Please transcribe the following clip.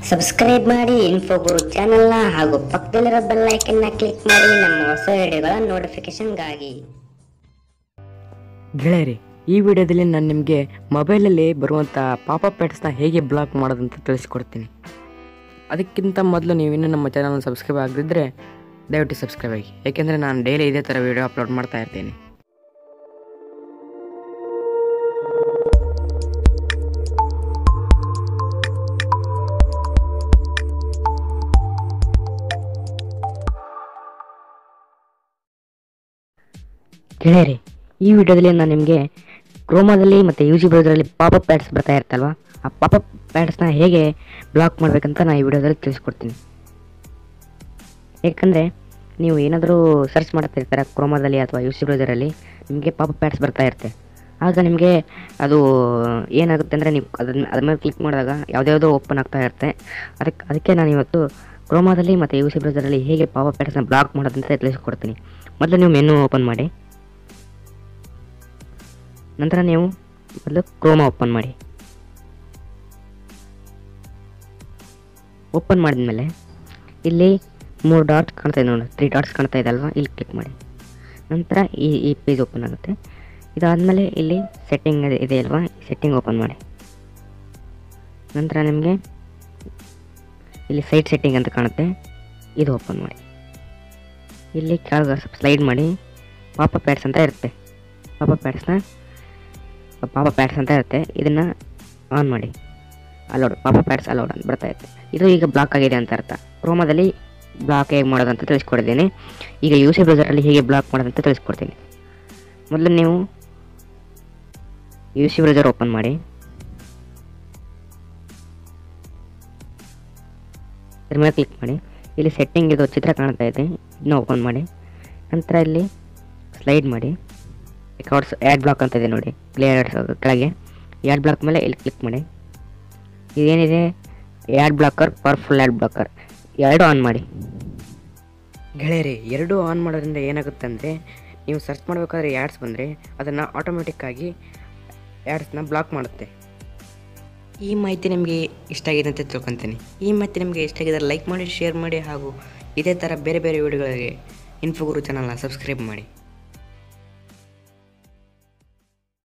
subscribe ಮಾಡಿ info ಗುರು ಚಾನೆಲ್ನ ಹಾಗೂ ಪಕ್ಕದಲ್ಲಿರೋ ಬೆಲ್ ಐಕನ್ನ ಕ್ಲಿಕ್ ಮಾಡಿ ನಮ್ಮ ಹೊಸ ವಿಡಿಯೋಗಳ ನೋಟಿಫಿಕೇಶನ್ಗಾಗಿ ಗೆಳೆಯರಿ ಈ ವಿಡಿಯೋದಲ್ಲಿ ನಾನು ನಿಮಗೆ ಮೊಬೈಲಲ್ಲಿ ಬರುವಂಥ ಪಾಪಪ್ ಪ್ಯಾಟ್ಸ್ನ ಹೇಗೆ ಬ್ಲಾಕ್ ಮಾಡೋದಂತ ತಿಳಿಸ್ಕೊಡ್ತೀನಿ ಅದಕ್ಕಿಂತ ಮೊದಲು ನೀವಿನ್ನೂ ನಮ್ಮ ಚಾನಲ್ನ ಸಬ್ಸ್ಕ್ರೈಬ್ ಆಗದಿದ್ದರೆ ದಯವಿಟ್ಟು ಸಬ್ಸ್ಕ್ರೈಬ್ ಆಗಿ ಯಾಕೆಂದರೆ ನಾನು ಡೈಲಿ ಇದೇ ಥರ ವೀಡಿಯೋ ಅಪ್ಲೋಡ್ ಮಾಡ್ತಾ ಇರ್ತೀನಿ ಗೆಳೆಯರಿ ಈ ವಿಡಿಯೋದಲ್ಲಿ ನಾನು ನಿಮಗೆ ಕ್ರೋಮಾದಲ್ಲಿ ಮತ್ತು ಯು ಜಿ ಬ್ರೌಸರಲ್ಲಿ ಪಾಪಪ್ ಪ್ಯಾಡ್ಸ್ ಬರ್ತಾ ಇರ್ತಲ್ವ ಆ ಪಾಪಪ್ ಪ್ಯಾಡ್ಸ್ನ ಹೇಗೆ ಬ್ಲಾಕ್ ಮಾಡಬೇಕಂತ ನಾನು ಈ ವಿಡಿಯೋದಲ್ಲಿ ತಿಳಿಸ್ಕೊಡ್ತೀನಿ ಯಾಕಂದರೆ ನೀವು ಏನಾದರೂ ಸರ್ಚ್ ಮಾಡ್ತಿರ್ತಾರೆ ಕ್ರೋಮಾದಲ್ಲಿ ಅಥವಾ ಯು ಸಿ ಬ್ರೌಸರಲ್ಲಿ ನಿಮಗೆ ಪಾಪಪ್ ಪ್ಯಾಡ್ಸ್ ಬರ್ತಾ ಇರುತ್ತೆ ಆಗ ನಿಮಗೆ ಅದು ಏನಾಗುತ್ತೆ ಅಂದರೆ ನೀವು ಅದನ್ನ ಅದ್ರ ಮೇಲೆ ಕ್ಲಿಕ್ ಮಾಡಿದಾಗ ಯಾವುದ್ಯಾವುದೋ ಓಪನ್ ಆಗ್ತಾ ಇರುತ್ತೆ ಅದಕ್ಕೆ ಅದಕ್ಕೆ ನಾನು ಇವತ್ತು ಕ್ರೋಮಾದಲ್ಲಿ ಮತ್ತು ಯು ಸಿ ಬ್ರೌಸರಲ್ಲಿ ಹೇಗೆ ಪಾಪಪ್ ಪ್ಯಾಡ್ಸ್ನ ಬ್ಲಾಕ್ ಮಾಡೋದಂತ ತಿಳಿಸ್ಕೊಡ್ತೀನಿ ಮೊದಲು ನೀವು ಮೆನು ಓಪನ್ ಮಾಡಿ ನಂತರ ನೀವು ಮೊದಲು ಕ್ರೋಮಾ ಓಪನ್ ಮಾಡಿ ಓಪನ್ ಮಾಡಿದ್ಮೇಲೆ ಇಲ್ಲಿ ಮೂರು ಡಾಟ್ಸ್ ಕಾಣ್ತಾ ಇದೆ ನೋಡಿ ತ್ರೀ ಡಾಟ್ಸ್ ಕಾಣ್ತಾ ಇದೆ ಅಲ್ವಾ ಇಲ್ಲಿ ಕ್ಲಿಕ್ ಮಾಡಿ ನಂತರ ಈ ಈ ಪೇಜ್ ಓಪನ್ ಆಗುತ್ತೆ ಇದಾದಮೇಲೆ ಇಲ್ಲಿ ಸೆಟ್ಟಿಂಗ್ ಇದೆ ಅಲ್ವಾ ಸೆಟ್ಟಿಂಗ್ ಓಪನ್ ಮಾಡಿ ನಂತರ ನಿಮಗೆ ಇಲ್ಲಿ ಸೈಡ್ ಸೆಟ್ಟಿಂಗ್ ಅಂತ ಕಾಣುತ್ತೆ ಇದು ಓಪನ್ ಮಾಡಿ ಇಲ್ಲಿ ಕೆಳಗೆ ಸ್ವಲ್ಪ ಸ್ಲೈಡ್ ಮಾಡಿ ಪಾಪ ಪ್ಯಾಡ್ಸ್ ಅಂತ ಇರುತ್ತೆ ಪಾಪ ಪ್ಯಾಡ್ಸ್ನ ಪಾಪ ಪ್ಯಾಡ್ಸ್ ಅಂತ ಇರುತ್ತೆ ಇದನ್ನು ಆನ್ ಮಾಡಿ ಅಲೌಡ್ ಪಾಪ ಪ್ಯಾಡ್ಸ್ ಅಲೌಡ್ ಅಂತ ಬರ್ತಾ ಇರುತ್ತೆ ಇದು ಈಗ ಬ್ಲಾಕ್ ಆಗಿದೆ ಅಂತ ಅರ್ಥ ಕ್ರೋಮಾದಲ್ಲಿ ಬ್ಲಾಕ್ ಹೇಗೆ ಮಾಡೋದಂತ ತಿಳಿಸ್ಕೊಡ್ತೀನಿ ಈಗ ಯು ಸಿ ಬ್ರೌಸರಲ್ಲಿ ಹೇಗೆ ಬ್ಲಾಕ್ ಮಾಡೋದಂತ ತಿಳಿಸ್ಕೊಡ್ತೀನಿ ಮೊದಲು ನೀವು ಯು ಸಿ ಬ್ರೌಸರ್ ಓಪನ್ ಮಾಡಿ ಇದ್ರ ಮೇಲೆ ಕ್ಲಿಕ್ ಮಾಡಿ ಇಲ್ಲಿ ಸೆಟ್ಟಿಂಗ್ ಇದು ಚಿತ್ರ ಕಾಣ್ತಾ ಇದೆ ಇದನ್ನ ಓಪನ್ ಮಾಡಿ ನಂತರ ಇಲ್ಲಿ ಸ್ಲೈಡ್ ಮಾಡಿ ರೆಕಾರ್ಡ್ಸ್ ಆ್ಯಡ್ ಬ್ಲಾಕ್ ಅಂತ ಇದೆ ನೋಡಿ ಪ್ಲೇಯರ್ಸ್ ಕೆಳಗೆ ಆ್ಯಡ್ ಬ್ಲಾಕ್ ಮೇಲೆ ಇಲ್ಲಿ ಕ್ಲಿಕ್ ಮಾಡಿ ಇದೇನಿದೆ ad blocker powerful ad blocker ಎರಡು ಆನ್ ಮಾಡಿ ಗೆಳೆಯರಿ ಎರಡು ಆನ್ ಮಾಡೋದ್ರಿಂದ ಏನಾಗುತ್ತೆ ಅಂದರೆ ನೀವು ಸರ್ಚ್ ಮಾಡಬೇಕಾದ್ರೆ ಆ್ಯಡ್ಸ್ ಬಂದರೆ ಅದನ್ನು ಆಟೋಮೆಟಿಕ್ಕಾಗಿ ಆ್ಯಡ್ಸ್ನ ಬ್ಲಾಕ್ ಮಾಡುತ್ತೆ ಈ ಮಾಹಿತಿ ನಿಮಗೆ ಇಷ್ಟ ಆಗಿದೆ ಅಂತ ತಿಳ್ಕೊತೀನಿ ಈ ಮಾಹಿತಿ ನಿಮಗೆ ಇಷ್ಟ ಆಗಿದ್ರೆ ಲೈಕ್ ಮಾಡಿ ಶೇರ್ ಮಾಡಿ ಹಾಗೂ ಇದೇ ಥರ ಬೇರೆ ಬೇರೆ ವಿಡಿಯೋಗಳಿಗೆ ಇನ್ಫೋಗುರು ಚಾನಲ್ನ ಸಬ್ಸ್ಕ್ರೈಬ್ ಮಾಡಿ